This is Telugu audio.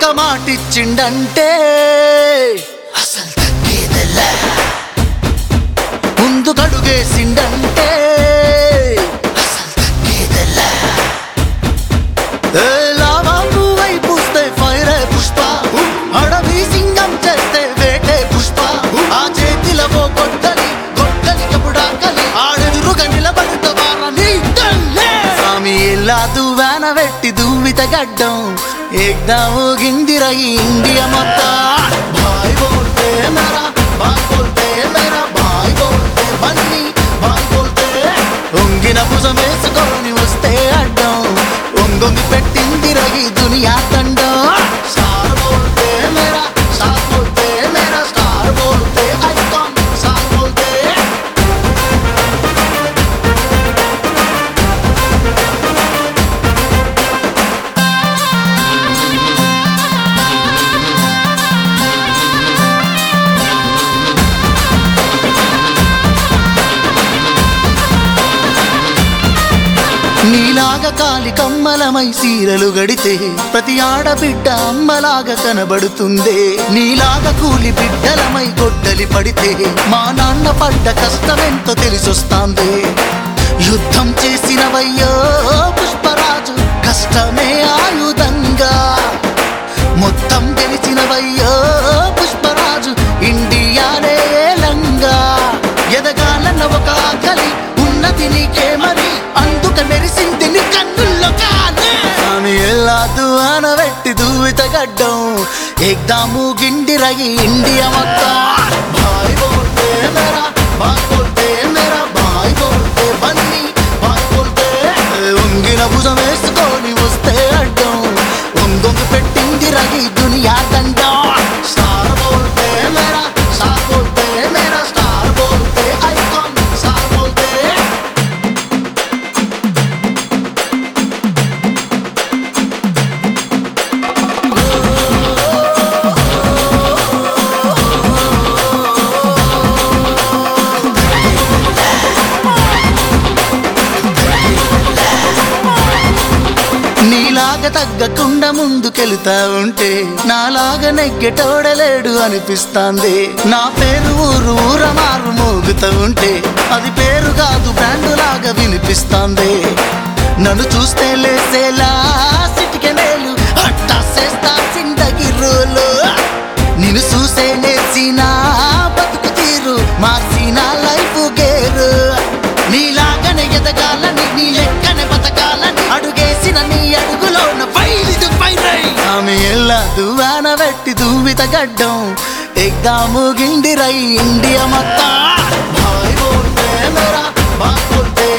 మాటిచ్చిండంటే అసలు తగ్గేదెలా ముందు కడుగేసిండంటే అసలు తగ్గేదెలా ఏ లావా పువ్వై పూస్తే ఫైరే పుష్ప అడవి సింగం చేస్తే వేటే పుష్ప ఆ చేతిలో ఓ గొడ్డలి గొడ్డలి కపుడాకలి ఆడెదురుగా నిలబడుత వారని స్వామి ఇలా దువ్వాన వెట్టి దువ్విత గడ్డం ఏకదాము గిందిర ఈ ఇండియా మొత్తం భాయ్ బోల్తే మేరా భాయ్ బోల్తే మేరా భాయ్ బోల్తే బన్నీ భాయ్ బోల్తే ఒంగిన భుజం వేసుకొని వస్తే అడ్డం ఒంగొంగి పెట్టింది రగి దునియా తండం స్టార్ బోల్తే మేరా స్టార్ బోల్తే మేరా స్టార్ బోల్తే ఐకాన్ స్టార్ బోల్తే నీలాగా కాలి కమ్మలమై సీరలు గడితే ప్రతి ఆడబిడ్డ అమ్మలాగా కనబడుతుందే నీలాగా కూలి బిడ్డలమై గొడ్డలి పడితే మా నాన్న పడ్డ కష్టమెంతో తెలిసొస్తాందే యుద్ధం చేసినవయ్యో పుష్పరాజు కష్టమే ఆయుధంగా మొత్తం గెలిచినవయ్యో పుష్పరాజు ఇండియానే ఏలంగా ఎదగాలన్న ఒక ఆకలి ఉన్నది నీకే మరి అందుక మెరిసింది నీ కన్నుల్లో కానే ఆమె ఎలా దువాన వెట్టి దూవిత గడ్డం ఎగ్దాము గిండిరగి ఇండియా మొత్తం భాయ్ బోల్తే మేరా భాయ్ బోల్తే మేరా భాయ్ బోల్తే బన్నీ భాయ్ బోల్తే ఉంగిన భుజం వేసుకొని వస్తే అడ్డం ఒంగొంగి పెట్టింది రగి దునియా దండం స్టార్ బోల్తే మేరా స్టార్ బోల్తే మేరా స్టార్ బోల్తే ఐకాన్ స్టార్ బోల్తే నీలాగా తగ్గకుండా ముందుకెళ్తా ఉంటే నాలాగా నెగ్గెటోడలేడు అనిపిస్తాంది నా పేరు ఊరు ఊర మారు మోగుతూ ఉంటే అది పేరు కాదు బ్రాండు లాగా వినిపిస్తాంది నన్ను చూస్తే లేసేలా సిటికెనేలు అట్టా చేస్తా సిందగి రోలు నిన్ను చూసే నేర్చిన బతుకు తీరు మార్చిన లైఫ్ గేరు నీలాగనే ఎదగాలని నీ లెక్కనే బతకాలని అడుగేసిన నీ అడుగులోన ఫైలిదు ఫైరై ఆమె ఎల్లా దువాన వెట్టి దువ్విత గడ్డం ఎగ్దాము గిండిరై ఇండియా మొత్తం భాయ్ బోల్తే మేరా భాయ్ బోల్తే